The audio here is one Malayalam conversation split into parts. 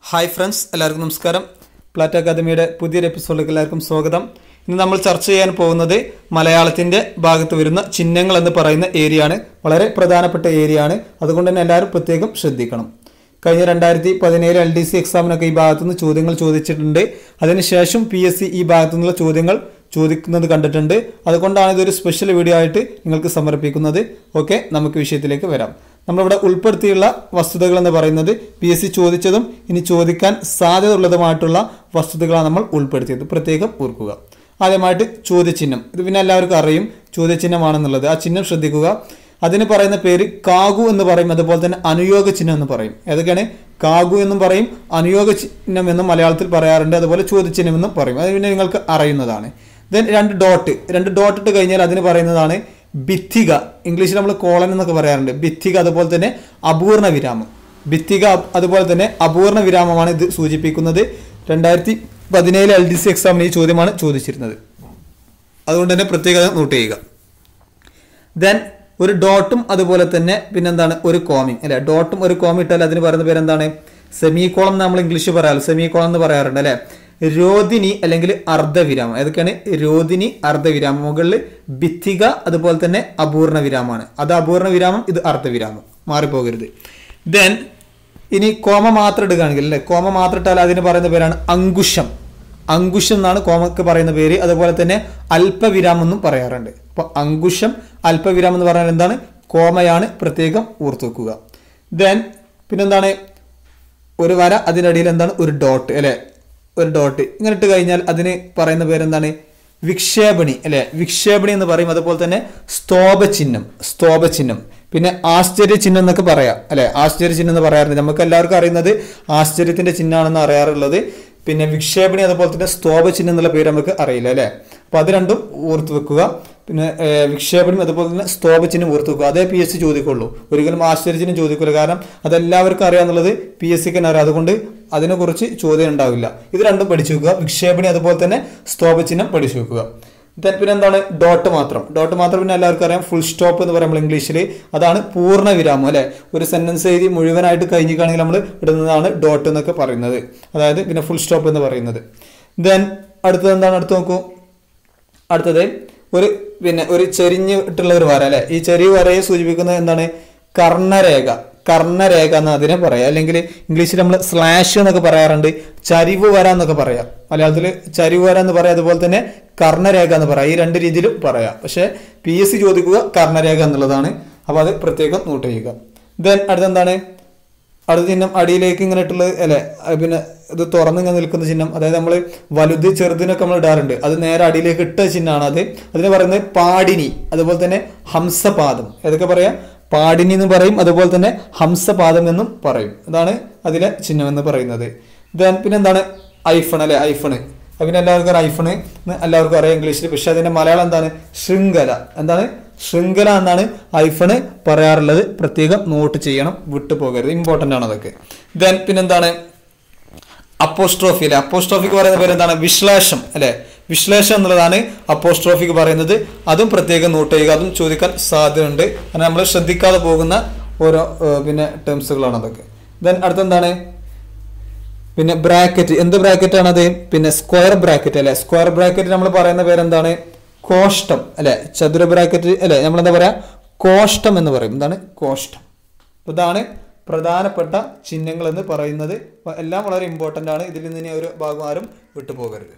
ഹായ് ഫ്രണ്ട്സ് എല്ലാവർക്കും നമസ്കാരം പ്ലാറ്റ് അക്കാദമിയുടെ പുതിയൊരു എപ്പിസോഡിലേക്ക് എല്ലാവർക്കും സ്വാഗതം ഇന്ന് നമ്മൾ ചർച്ച ചെയ്യാൻ പോകുന്നത് മലയാളത്തിന്റെ ഭാഗത്ത് വരുന്ന ചിഹ്നങ്ങൾ എന്ന് പറയുന്ന ഏരിയ ആണ് വളരെ പ്രധാനപ്പെട്ട ഏരിയ ആണ് അതുകൊണ്ട് തന്നെ എല്ലാവരും പ്രത്യേകം ശ്രദ്ധിക്കണം കഴിഞ്ഞ രണ്ടായിരത്തി പതിനേഴ് എൽ ഡി സി എക്സാമിനൊക്കെ ഈ ഭാഗത്തുനിന്ന് ചോദ്യങ്ങൾ ചോദിച്ചിട്ടുണ്ട് അതിനുശേഷം പി എസ് സി ഈ ഭാഗത്തു നിന്നുള്ള ചോദ്യങ്ങൾ ചോദിക്കുന്നത് കണ്ടിട്ടുണ്ട് അതുകൊണ്ടാണ് ഇതൊരു സ്പെഷ്യൽ വീഡിയോ ആയിട്ട് നിങ്ങൾക്ക് സമർപ്പിക്കുന്നത് ഓക്കെ നമുക്ക് വിഷയത്തിലേക്ക് വരാം നമ്മളിവിടെ ഉൾപ്പെടുത്തിയുള്ള വസ്തുതകൾ എന്ന് പറയുന്നത് പി എസ് സി ചോദിച്ചതും ഇനി ചോദിക്കാൻ സാധ്യത ഉള്ളതുമായിട്ടുള്ള വസ്തുതകളാണ് നമ്മൾ ഉൾപ്പെടുത്തിയത് പ്രത്യേകം ഓർക്കുക ആദ്യമായിട്ട് ചോദ്യചിഹ്നം ഇത് പിന്നെ എല്ലാവർക്കും അറിയും ചോദ്യചിഹ്നമാണെന്നുള്ളത് ആ ചിഹ്നം ശ്രദ്ധിക്കുക അതിന് പറയുന്ന പേര് കാഗു എന്ന് പറയും അതുപോലെ തന്നെ അനുയോഗ ചിഹ്നം എന്ന് പറയും ഏതൊക്കെയാണ് കാഗു എന്നും പറയും അനുയോഗ ചിഹ്നം എന്നും മലയാളത്തിൽ പറയാറുണ്ട് അതുപോലെ ചോദ്യചിഹ്നം എന്നും പറയും അത് പിന്നെ നിങ്ങൾക്ക് അറിയുന്നതാണ് ദെൻ രണ്ട് ഡോട്ട് രണ്ട് ഡോട്ട് ഇട്ട് കഴിഞ്ഞാൽ അതിന് പറയുന്നതാണ് ഭിത്തിക ഇംഗ്ലീഷിൽ നമ്മൾ കോളൻ എന്നൊക്കെ പറയാറുണ്ട് ഭിത്തിക അതുപോലെ തന്നെ അപൂർണ വിരാമം ഭിത്തിക അ- അതുപോലെ തന്നെ അപൂർണ വിരാമമാണ് ഇത് സൂചിപ്പിക്കുന്നത് രണ്ടായിരത്തി പതിനേഴ് എൽ ഡി സി എക്സാമിന് ഈ ചോദ്യമാണ് ചോദിച്ചിരുന്നത് അതുകൊണ്ട് തന്നെ പ്രത്യേകത നോട്ട് ചെയ്യുക ദെൻ ഒരു ഡോട്ടും അതുപോലെ തന്നെ പിന്നെന്താണ് ഒരു കോമിങ് അല്ലെ ഡോട്ടും ഒരു കോമി ഇട്ടാൽ അതിന് പറയുന്ന പേരെന്താണ് സെമി കോളം നമ്മൾ ഇംഗ്ലീഷ് പറയാറ് സെമി കോളം എന്ന് പറയാറുണ്ട് അല്ലെ രോദിനി അല്ലെങ്കിൽ അർദ്ധവിരാമം ഏതൊക്കെയാണ് രോദിനി അർദ്ധവിരാമം മുകളിൽ ഭിത്തിക അതുപോലെ തന്നെ അപൂർണ വിരാമമാണ് അത് അപൂർണ വിരാമം ഇത് അർദ്ധവിരാമം മാറിപ്പോകരുത് ദെൻ ഇനി കോമ മാത്രം ഇടുകയാണെങ്കിൽ അല്ലെ കോമ മാത്രം ഇട്ടാൽ അതിന് പറയുന്ന പേരാണ് അങ്കുശം അങ്കുശം എന്നാണ് കോമക്ക് പറയുന്ന പേര് അതുപോലെ തന്നെ അല്പവിരാമം എന്നും പറയാറുണ്ട് അപ്പൊ അങ്കുശം അല്പവിരാമം എന്ന് പറഞ്ഞാൽ എന്താണ് കോമയാണ് പ്രത്യേകം ഓർത്തു വെക്കുക ദെൻ പിന്നെന്താണ് ഒരു വര അതിനടിയിൽ എന്താണ് ഒരു ഡോട്ട് അല്ലെ ഒരു ഡോട്ട് ഇങ്ങനെ ഇട്ട് കഴിഞ്ഞാൽ അതിന് പറയുന്ന പേരെന്താണ് വിക്ഷേപണി അല്ലെ വിക്ഷേപണി എന്ന് പറയും അതുപോലെ തന്നെ സ്തോഭചിഹ്നം സ്തോഭചിഹ്നം പിന്നെ ആശ്ചര്യ ചിഹ്നം എന്നൊക്കെ പറയാം അല്ലെ ആശ്ചര്യ ചിഹ്നം എന്ന് പറയാറുണ്ട് നമുക്ക് എല്ലാവർക്കും അറിയുന്നത് ആശ്ചര്യത്തിന്റെ ചിഹ്നമാണെന്ന് അറിയാറുള്ളത് പിന്നെ വിക്ഷേപണി അതുപോലെ തന്നെ സ്തോഭ ചിഹ്നം എന്നുള്ള പേര് നമുക്ക് അറിയില്ല അല്ലെ അപ്പൊ അത് രണ്ടും ഓർത്ത് വെക്കുക പിന്നെ ഏർ, വിക്ഷേപണി അതുപോലെ തന്നെ സ്തോഭ ചിഹ്നം ഓർത്ത് വെക്കുക അതേ പി എസ് സി ചോദിക്കുള്ളൂ ഒരിക്കലും ആശ്ചര്യചിഹ്നം ചോദിക്കില്ല കാരണം അതെല്ലാവർക്കും അറിയാന്നുള്ളത് പി എസ് സിക്ക് തന്നെ അറിയാം അതുകൊണ്ട് അതിനെക്കുറിച്ച് ചോദ്യം ഉണ്ടാവില്ല ഇത് രണ്ടും പഠിച്ചു വെക്കുക വിക്ഷേപണി അതുപോലെ തന്നെ സ്തോഭ ചിഹ്നം പഠിച്ചു വെക്കുക Then പിന്നെ എന്താണ് ഡോട്ട് മാത്രം ഡോട്ട് മാത്രം പിന്നെ എല്ലാവർക്കും അറിയാം ഫുൾ സ്റ്റോപ്പ് എന്ന് പറയുമ്പോൾ ഇംഗ്ലീഷിൽ അതാണ് പൂർണ്ണ വിരാമം അല്ലെ ഒരു സെന്റൻസ് എഴുതി മുഴുവനായിട്ട് കഴിഞ്ഞിട്ടാണെങ്കിൽ നമ്മൾ ഇടുന്നതാണ് ഡോട്ട് എന്നൊക്കെ പറയുന്നത് അതായത് പിന്നെ ഫുൾ സ്റ്റോപ്പ് എന്ന് പറയുന്നത് ദെൻ അടുത്തത് എന്താണ് അടുത്ത് നോക്കൂ അടുത്തത് ഒരു പിന്നെ ഒരു ചെരിഞ്ഞിട്ടുള്ള ഒരു വര അല്ലെ ഈ ചെറിയ വരയെ സൂചിപ്പിക്കുന്നത് എന്താണ് കർണരേഖ കർണരേഖ എന്ന് അതിനെ പറയാം അല്ലെങ്കിൽ ഇംഗ്ലീഷിൽ നമ്മൾ സ്ലാഷ് എന്നൊക്കെ പറയാറുണ്ട് ചരിവ് വര എന്നൊക്കെ പറയാം മലയാളത്തിൽ ചരിവ് വര എന്ന് പറയാം അതുപോലെ തന്നെ കർണരേഖ എന്ന് പറയാം ഈ രണ്ട് രീതിയിലും പറയാം പക്ഷെ പി എസ് സി ചോദിക്കുക കർണരേഖ എന്നുള്ളതാണ് അപ്പൊ അത് പ്രത്യേകം നോട്ട് ചെയ്യുക ദെൻ അടുത്തെന്താണ് അടുത്ത ചിഹ്നം അടിയിലേക്ക് ഇങ്ങനെ ഇട്ടുള്ളത് അല്ലെ അത് പിന്നെ ഇത് തുറന്ന് ഇങ്ങനെ നിൽക്കുന്ന ചിഹ്നം അതായത് നമ്മൾ വലുത് ചെറുതിനൊക്കെ നമ്മൾ ഇടാറുണ്ട് അത് നേരെ അടിയിലേക്ക് ഇട്ട ചിഹ്നമാണ് അത് അതിന് പറയുന്നത് പാടിനി അതുപോലെ തന്നെ ഹംസപാദം ഏതൊക്കെ പറയാം പാടിനി എന്ന് പറയും അതുപോലെ തന്നെ ഹംസപാദം എന്നും പറയും അതാണ് അതിലെ ചിഹ്നം എന്ന് പറയുന്നത് ദെൻ പിന്നെ എന്താണ് ഐഫൺ അല്ലെ ഐഫണ് പിന്നെ എല്ലാവർക്കും അറിയാം ഐഫണ് എന്ന് എല്ലാവർക്കും അറിയാം ഇംഗ്ലീഷിൽ പക്ഷെ അതിന്റെ മലയാളം എന്താണ് ശൃംഖല എന്താണ് ശൃംഖല എന്നാണ് ഐഫണ് പറയാറുള്ളത് പ്രത്യേകം നോട്ട് ചെയ്യണം വിട്ടു പോകരുത് ഇമ്പോർട്ടന്റ് ആണ് അതൊക്കെ ദെൻ പിന്നെന്താണ് അപ്പോസ്ട്രോഫി അല്ലെ അപ്പോസ്ട്രോഫിക്ക് പറയുന്ന പേര് എന്താണ് വിശ്ലേഷം അല്ലെ വിശ്ലേഷം എന്നുള്ളതാണ് അപ്പോസ്ട്രോഫിക്ക് പറയുന്നത് അതും പ്രത്യേകം നോട്ട് ചെയ്യുക അതും ചോദിക്കാൻ സാധ്യതയുണ്ട് കാരണം നമ്മൾ ശ്രദ്ധിക്കാതെ പോകുന്ന ഓരോ ഏർ, പിന്നെ ടേംസുകളാണ് അതൊക്കെ ദെൻ അടുത്തെന്താണ് പിന്നെ ബ്രാക്കറ്റ് എന്ത് ബ്രാക്കറ്റ് ആണത് പിന്നെ സ്ക്വയർ ബ്രാക്കറ്റ് അല്ലെ സ്ക്വയർ ബ്രാക്കറ്റ് നമ്മൾ പറയുന്ന പേരെന്താണ് കോഷ്ടം അല്ലെ ചതുര ബ്രാക്കറ്റ് അല്ലെ നമ്മൾ എന്താ പറയാ കോഷ്ടം എന്ന് പറയും എന്താണ് കോഷ്ടം അപ്പൊ ഇതാണ് പ്രധാനപ്പെട്ട ചിഹ്നങ്ങൾ എന്ന് പറയുന്നത് അപ്പൊ എല്ലാം വളരെ ഇമ്പോർട്ടന്റ് ആണ് ഇതിൽ നിന്ന് ഇനി ഒരു ഭാഗം ആരും വിട്ടുപോകരുത്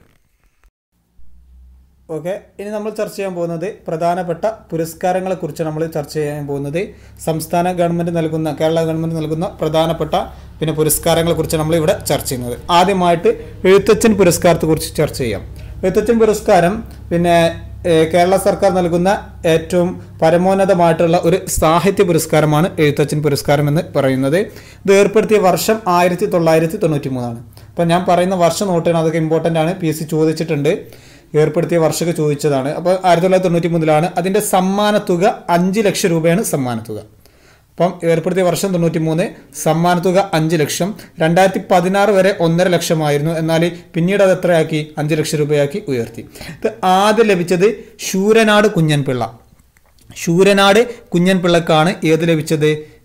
ഓക്കെ ഇനി നമ്മൾ ചർച്ച ചെയ്യാൻ പോകുന്നത് പ്രധാനപ്പെട്ട പുരസ്കാരങ്ങളെ കുറിച്ച് നമ്മൾ ചർച്ച ചെയ്യാൻ പോകുന്നത് സംസ്ഥാന ഗവൺമെന്റ് നൽകുന്ന കേരള ഗവൺമെന്റ് നൽകുന്ന പ്രധാനപ്പെട്ട പിന്നെ പുരസ്കാരങ്ങളെ കുറിച്ച് നമ്മൾ ഇവിടെ ചർച്ച ചെയ്യുന്നത് ആദ്യമായിട്ട് എഴുത്തച്ഛൻ പുരസ്കാരത്തെ കുറിച്ച് ചർച്ച ചെയ്യാം എഴുത്തച്ഛൻ പുരസ്കാരം പിന്നെ ഏഹ്, കേരള സർക്കാർ നൽകുന്ന ഏറ്റവും പരമോന്നതമായിട്ടുള്ള ഒരു സാഹിത്യ പുരസ്കാരമാണ് എഴുത്തച്ഛൻ പുരസ്കാരം എന്ന് പറയുന്നത് ഇത് ഏർപ്പെടുത്തിയ വർഷം ആയിരത്തി തൊള്ളായിരത്തി തൊണ്ണൂറ്റി മൂന്നാണ് അപ്പം ഞാൻ പറയുന്ന വർഷം നോട്ടാണ് അതൊക്കെ ഇമ്പോർട്ടൻ്റ് ആണ് പി എസ് സി ചോദിച്ചിട്ടുണ്ട് ഏർപ്പെടുത്തിയ വർഷമൊക്കെ ചോദിച്ചതാണ് അപ്പോൾ ആയിരത്തി തൊള്ളായിരത്തി തൊണ്ണൂറ്റി മൂന്നിലാണ് അതിൻ്റെ സമ്മാനത്തുക അഞ്ച് ലക്ഷം രൂപയാണ് സമ്മാനത്തുക അപ്പം ഏർപ്പെടുത്തിയ വർഷം തൊണ്ണൂറ്റി മൂന്ന് സമ്മാനത്തുക അഞ്ച് ലക്ഷം രണ്ടായിരത്തി പതിനാറ് വരെ ഒന്നര ലക്ഷമായിരുന്നു എന്നാൽ പിന്നീട് അത് എത്രയാക്കി അഞ്ച് ലക്ഷം രൂപയാക്കി ഉയർത്തി ഇത് ആദ്യം ലഭിച്ചത് ശൂരനാട് കുഞ്ഞൻപിള്ള ശൂരനാട് കുഞ്ഞൻപിള്ളക്കാണ് ഏത് ലഭിച്ചത്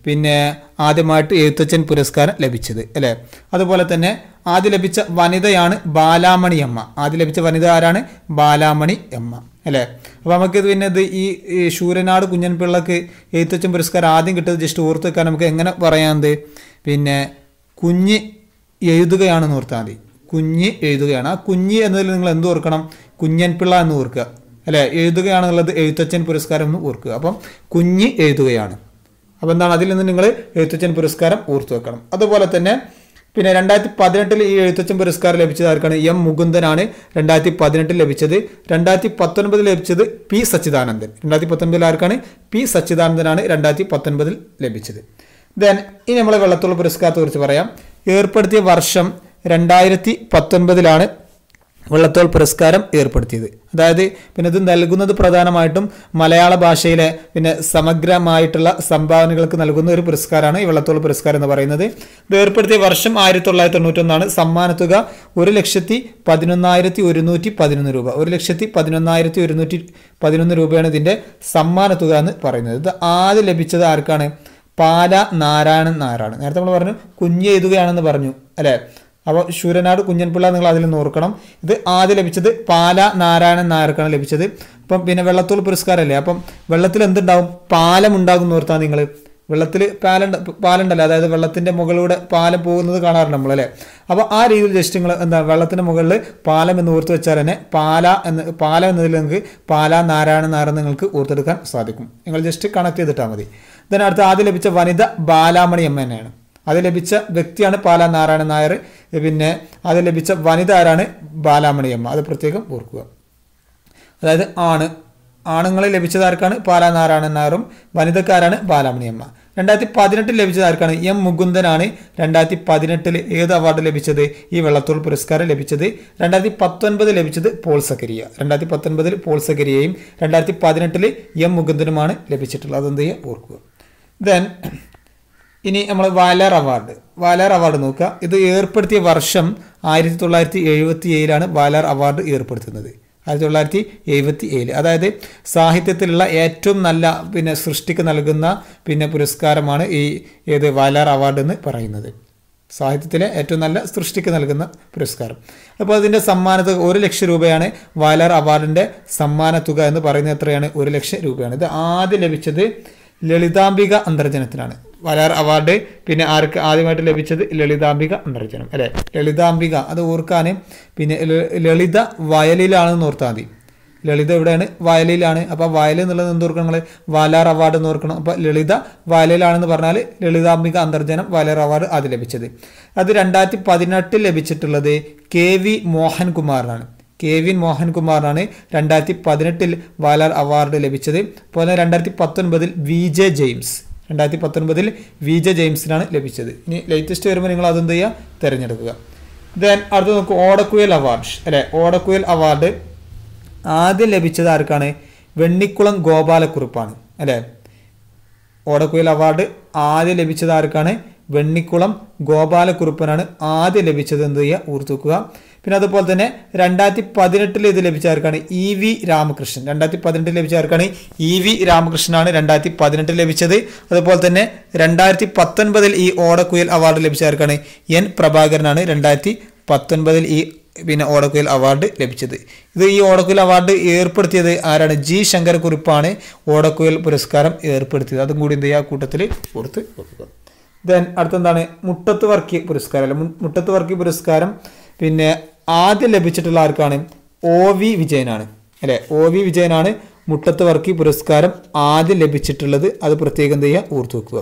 പിന്നെ ആദ്യമായിട്ട് എഴുത്തച്ഛൻ പുരസ്കാരം ലഭിച്ചത് അല്ലേ അതുപോലെ തന്നെ ആദ്യം ലഭിച്ച വനിതയാണ് ബാലാമണി അമ്മ ആദ്യം ലഭിച്ച വനിത ആരാണ് ബാലാമണി അമ്മ അല്ലേ അപ്പോൾ നമുക്കിത് പിന്നെ ഇത് ഈ ഈ ശൂരനാട് കുഞ്ഞൻപിള്ളക്ക് എഴുത്തച്ഛൻ പുരസ്കാരം ആദ്യം കിട്ടിയത് ജസ്റ്റ് ഓർത്ത് വെക്കാൻ നമുക്ക് എങ്ങനെ പറയാമെന്ത് പിന്നെ കുഞ്ഞ് എഴുതുകയാണെന്ന് ഓർത്താൽ മതി കുഞ്ഞ് എഴുതുകയാണ് ആ കുഞ്ഞ് എന്നതിൽ നിങ്ങൾ എന്ത് ഓർക്കണം കുഞ്ഞൻപിള്ള എന്ന് ഓർക്കുക അല്ലേ എഴുതുകയാണെന്നുള്ളത് എഴുത്തച്ഛൻ പുരസ്കാരം എന്ന് ഓർക്കുക അപ്പം കുഞ്ഞ് എഴുതുകയാണ് അപ്പോൾ എന്താണ് അതിൽ നിന്ന് നിങ്ങൾ എഴുത്തച്ഛൻ പുരസ്കാരം ഓർത്തു വെക്കണം അതുപോലെ തന്നെ പിന്നെ രണ്ടായിരത്തി പതിനെട്ടിൽ ഈ എഴുത്തച്ഛൻ പുരസ്കാരം ലഭിച്ചത് ആർക്കാണ് എം മുകുന്ദനാണ് രണ്ടായിരത്തി പതിനെട്ടിൽ ലഭിച്ചത് രണ്ടായിരത്തി പത്തൊൻപതിൽ ലഭിച്ചത് പി സച്ചിദാനന്ദൻ രണ്ടായിരത്തി പത്തൊൻപതിൽ ആർക്കാണ് പി സച്ചിദാനന്ദനാണ് രണ്ടായിരത്തി പത്തൊൻപതിൽ ലഭിച്ചത് ദെൻ ഇനി നമ്മളെ വെള്ളത്തോൾ പുരസ്കാരത്തെ കുറിച്ച് പറയാം ഏർപ്പെടുത്തിയ വർഷം രണ്ടായിരത്തി പത്തൊൻപതിലാണ് വെള്ളത്തോൾ പുരസ്കാരം ഏർപ്പെടുത്തിയത് അതായത് പിന്നെ ഇത് നൽകുന്നത് പ്രധാനമായിട്ടും മലയാള ഭാഷയിലെ പിന്നെ സമഗ്രമായിട്ടുള്ള സംഭാവനകൾക്ക് നൽകുന്ന ഒരു പുരസ്കാരമാണ് ഈ വെള്ളത്തോൾ പുരസ്കാരം എന്ന് പറയുന്നത് ഇത് ഏർപ്പെടുത്തിയ വർഷം ആയിരത്തി തൊള്ളായിരത്തി തൊണ്ണൂറ്റൊന്നാണ് സമ്മാനത്തുക ഒരു ലക്ഷത്തി പതിനൊന്നായിരത്തി ഒരുന്നൂറ്റി പതിനൊന്ന് രൂപ ഒരു ലക്ഷത്തി പതിനൊന്നായിരത്തി ഒരുന്നൂറ്റി പതിനൊന്ന് രൂപയാണ് ഇതിൻ്റെ സമ്മാനത്തുക എന്ന് പറയുന്നത് ഇത് ആദ്യം ലഭിച്ചത് ആർക്കാണ് പാല നാരായണൻ നായരാണ് നേരത്തെ നമ്മൾ പറഞ്ഞു കുഞ്ഞ് എഴുതുകയാണെന്ന് പറഞ്ഞു അല്ലേ അപ്പോൾ ശൂരനാട് കുഞ്ഞൻപിള്ള നിങ്ങൾ അതിൽ നിന്ന് ഓർക്കണം ഇത് ആദ്യം ലഭിച്ചത് പാല നാരായണൻ നായർക്കാണ് ലഭിച്ചത് അപ്പം പിന്നെ വെള്ളത്തോൾ പുരസ്കാരമല്ലേ അപ്പം വെള്ളത്തിൽ എന്തുണ്ടാവും പാലം ഉണ്ടാകും എന്ന് ഓർത്താൽ നിങ്ങൾ വെള്ളത്തിൽ പാലുണ്ട് പാലുണ്ടല്ലോ അതായത് വെള്ളത്തിൻ്റെ മുകളിലൂടെ പാലം പോകുന്നത് കാണാറുണ്ട് നമ്മൾ അല്ലേ അപ്പോൾ ആ രീതിയിൽ ജസ്റ്റ് നിങ്ങൾ എന്താ വെള്ളത്തിൻ്റെ മുകളിൽ പാലം എന്ന് ഓർത്ത് വെച്ചാൽ തന്നെ പാല എന്ന് പാലം എന്നതിൽ നിങ്ങൾക്ക് പാല നാരായണ നായർ എന്ന് നിങ്ങൾക്ക് ഓർത്തെടുക്കാൻ സാധിക്കും നിങ്ങൾ ജസ്റ്റ് കണക്ട് ചെയ്തിട്ടാൽ മതി then അടുത്ത ആദ്യം ലഭിച്ച വനിത ബാലാമണി അമ്മ തന്നെയാണ് അത് ലഭിച്ച വ്യക്തിയാണ് പാല നാരായണൻ നായർ പിന്നെ അത് ലഭിച്ച വനിത ആരാണ് ബാലാമണി അമ്മ അത് പ്രത്യേകം ഓർക്കുക അതായത് ആണ് ആണുങ്ങളെ ലഭിച്ചത് ആർക്കാണ് പാലാ നാരായണൻ നായറും വനിതക്കാരാണ് ബാലാമണി അമ്മ രണ്ടായിരത്തി പതിനെട്ടിൽ ലഭിച്ചത് ആർക്കാണ് എം മുകുന്ദനാണ് രണ്ടായിരത്തി പതിനെട്ടിൽ ഏത് അവാർഡ് ലഭിച്ചത് ഈ വെള്ളത്തോൾ പുരസ്കാരം ലഭിച്ചത് രണ്ടായിരത്തി പത്തൊൻപത് ലഭിച്ചത് പോൾ സക്കരിയ രണ്ടായിരത്തി പത്തൊൻപതിൽ പോൾ സക്കരിയയും രണ്ടായിരത്തി പതിനെട്ടിൽ എം മുകുന്ദനുമാണ് ലഭിച്ചിട്ടുള്ളത് അതെന്ത് ചെയ്യുക ഓർക്കുക ദെൻ ഇനി നമ്മൾ വാലാർ അവാർഡ് വാലാർ അവാർഡ് നോക്കുക ഇത് ഏർപ്പെടുത്തിയ വർഷം ആയിരത്തി തൊള്ളായിരത്തി എഴുപത്തി ഏഴിലാണ് വാലാർ അവാർഡ് ഏർപ്പെടുത്തുന്നത് ആയിരത്തി തൊള്ളായിരത്തി എഴുപത്തി ഏഴ് അതായത് സാഹിത്യത്തിലുള്ള ഏറ്റവും നല്ല പിന്നെ സൃഷ്ടിക്ക് നൽകുന്ന പിന്നെ പുരസ്കാരമാണ് ഈ ഏത് വാലാർ അവാർഡ് എന്ന് പറയുന്നത് സാഹിത്യത്തിലെ ഏറ്റവും നല്ല സൃഷ്ടിക്ക് നൽകുന്ന പുരസ്കാരം അപ്പോൾ അതിൻ്റെ സമ്മാനത്തുക ഒരു ലക്ഷം രൂപയാണ് വാലാർ അവാർഡിൻ്റെ സമ്മാനത്തുക എന്ന് പറയുന്നത് എത്രയാണ് ഒരു ലക്ഷം രൂപയാണ് ഇത് ആദ്യം ലഭിച്ചത് ലളിതാംബിക അന്തർജനത്തിനാണ് വലാർ അവാർഡ് പിന്നെ ആർക്ക് ആദ്യമായിട്ട് ലഭിച്ചത് ലളിതാംബിക അന്തർജനം അല്ലേ ലളിതാംബിക അത് ഓർക്കാൻ പിന്നെ ല- ലളിത വയലിലാണെന്ന് ഓർത്താൽ മതി ലളിത എവിടെയാണ് വയലിലാണ് അപ്പോൾ വയൽ എന്നുള്ളത് എന്ത് ഓർക്കണം നിങ്ങൾ വാലാർ അവാർഡ് എന്ന് ഓർക്കണം അപ്പോൾ ലളിത വയലിലാണെന്ന് പറഞ്ഞാൽ ലളിതാംബിക അന്തർജനം വാലാർ അവാർഡ് ആദ്യം ലഭിച്ചത് അത് രണ്ടായിരത്തി പതിനെട്ടിൽ ലഭിച്ചിട്ടുള്ളത് കെ വി മോഹൻകുമാറിനാണ് കെ വി മോഹൻകുമാറിനാണ് രണ്ടായിരത്തി പതിനെട്ടിൽ വാലാർ അവാർഡ് ലഭിച്ചത് അതുപോലെ രണ്ടായിരത്തി പത്തൊൻപതിൽ വി ജെ ജെയിംസ് രണ്ടായിരത്തി പത്തൊൻപതിൽ വി ജെ ജെയിംസിനാണ് ലഭിച്ചത് ഇനി ലേറ്റസ്റ്റ് വരുമ്പോൾ നിങ്ങൾ അതെന്ത് ചെയ്യുക തിരഞ്ഞെടുക്കുക ദെൻ അടുത്ത് നോക്കൂ ഓടക്കുയൽ അവാർഡ് അല്ലെ ഓടക്കുയൽ അവാർഡ് ആദ്യം ലഭിച്ചത് ആർക്കാണ് വെണ്ണിക്കുളം ഗോപാലക്കുറുപ്പാണ് അല്ലേ ഓടക്കുയൽ അവാർഡ് ആദ്യം ലഭിച്ചത് ആർക്കാണ് വെണ്ണിക്കുളം ഗോപാലക്കുറുപ്പനാണ് ആദ്യം ലഭിച്ചത് എന്ത് ചെയ്യുക ഓർത്തുക്കുക പിന്നെ അതുപോലെ തന്നെ രണ്ടായിരത്തി പതിനെട്ടിൽ ഇത് ലഭിച്ച ആർക്കാണ് ഇ വി രാമകൃഷ്ണൻ രണ്ടായിരത്തി പതിനെട്ടിൽ ലഭിച്ച ആർക്കാണ് ഇ വി രാമകൃഷ്ണനാണ് രണ്ടായിരത്തി പതിനെട്ടിൽ ലഭിച്ചത് അതുപോലെ തന്നെ രണ്ടായിരത്തി പത്തൊൻപതിൽ ഈ ഓടക്കുയൽ അവാർഡ് ലഭിച്ച ആർക്കാണ് എൻ പ്രഭാകരനാണ് രണ്ടായിരത്തി പത്തൊൻപതിൽ ഈ പിന്നെ ഓടക്കുയൽ അവാർഡ് ലഭിച്ചത് ഇത് ഈ ഓടക്കുയൽ അവാർഡ് ഏർപ്പെടുത്തിയത് ആരാണ് ജി ശങ്കരക്കുറിപ്പാണ് ഓടക്കുയൽ പുരസ്കാരം ഏർപ്പെടുത്തിയത് അതും കൂടി എന്ത് ചെയ്യുക കൂട്ടത്തിൽ കൊടുത്ത് വെക്കുക ദെൻ അടുത്തെന്താണ് മുട്ടത്ത് വർക്കി പുരസ്കാരം അല്ലെ മു- മുട്ടത്ത് വർക്കി പുരസ്കാരം പിന്നെ ആദ്യം ലഭിച്ചിട്ടുള്ള ആർക്കാണ് ഒ വി വിജയനാണ് അല്ലെ ഒ വി വിജയനാണ് മുട്ടത്ത് വർക്കി പുരസ്കാരം ആദ്യം ലഭിച്ചിട്ടുള്ളത് അത് പ്രത്യേകം എന്ത് ചെയ്യുക ഓർത്തു വെക്കുക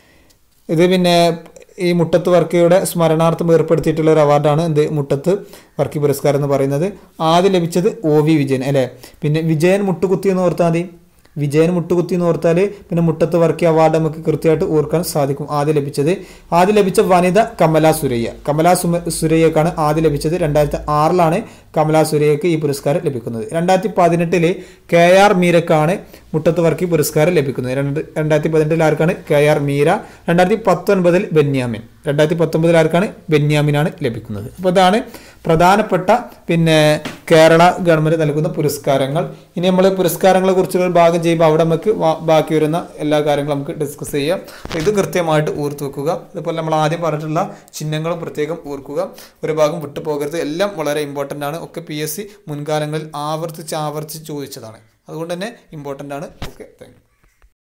ഇത് പിന്നെ ഈ മുട്ടത്ത് വർക്കിയുടെ സ്മരണാർത്ഥം ഏർപ്പെടുത്തിയിട്ടുള്ള ഒരു അവാർഡാണ് എന്ത് മുട്ടത്ത് വർക്കി പുരസ്കാരം എന്ന് പറയുന്നത് ആദ്യം ലഭിച്ചത് ഒ വി വിജയൻ അല്ലേ പിന്നെ വിജയൻ മുട്ടുകുത്തി എന്ന് ഓർത്താൽ മതി വിജയൻ മുട്ടുകുത്തി എന്ന് ഓർത്താൽ പിന്നെ മുട്ടത്ത് വർക്കി അവാർഡ് നമുക്ക് കൃത്യമായിട്ട് ഓർക്കാൻ സാധിക്കും ആദ്യം ലഭിച്ചത് ആദ്യം ലഭിച്ച വനിത കമല സുരയ്യ കമല സുമ സുരയ്യക്കാണ് ആദ്യം ലഭിച്ചത് രണ്ടായിരത്തി ആറിലാണ് കമലാ സുരയ്ക്ക് ഈ പുരസ്കാരം ലഭിക്കുന്നത് രണ്ടായിരത്തി പതിനെട്ടില് കെ ആർ മീരക്കാണ് മുട്ടത്ത് വർക്കി പുരസ്കാരം ലഭിക്കുന്നത് രണ്ട് രണ്ടായിരത്തി പതിനെട്ടിൽ ആർക്കാണ് കെ ആർ മീര രണ്ടായിരത്തി പത്തൊൻപതിൽ ബെന്യാമിൻ രണ്ടായിരത്തി പത്തൊമ്പതിൽ ആർക്കാണ് ബെന്യാമിനാണ് ലഭിക്കുന്നത് അപ്പോൾ ഇതാണ് പ്രധാനപ്പെട്ട പിന്നെ കേരള ഗവൺമെന്റ് നൽകുന്ന പുരസ്കാരങ്ങൾ ഇനി നമ്മൾ പുരസ്കാരങ്ങളെ കുറിച്ചുള്ള ഒരു ഭാഗം ചെയ്യുമ്പോൾ അവിടെ നമുക്ക് വാ- ബാക്കി വരുന്ന എല്ലാ കാര്യങ്ങളും നമുക്ക് ഡിസ്കസ് ചെയ്യാം അപ്പോൾ ഇത് കൃത്യമായിട്ട് ഓർത്ത് വെക്കുക അതുപോലെ നമ്മൾ ആദ്യം പറഞ്ഞിട്ടുള്ള ചിഹ്നങ്ങളും പ്രത്യേകം ഓർക്കുക ഒരു ഭാഗം വിട്ടു പോകരുത് എല്ലാം വളരെ ഇമ്പോർട്ടൻ്റ് ആണ് ഒക്കെ പി എസ് സി മുൻകാലങ്ങളിൽ ആവർത്തിച്ച് ആവർത്തിച്ച് ചോദിച്ചതാണ് അതുകൊണ്ട് തന്നെ ഇമ്പോർട്ടൻ്റ് ആണ് ഓക്കെ താങ്ക്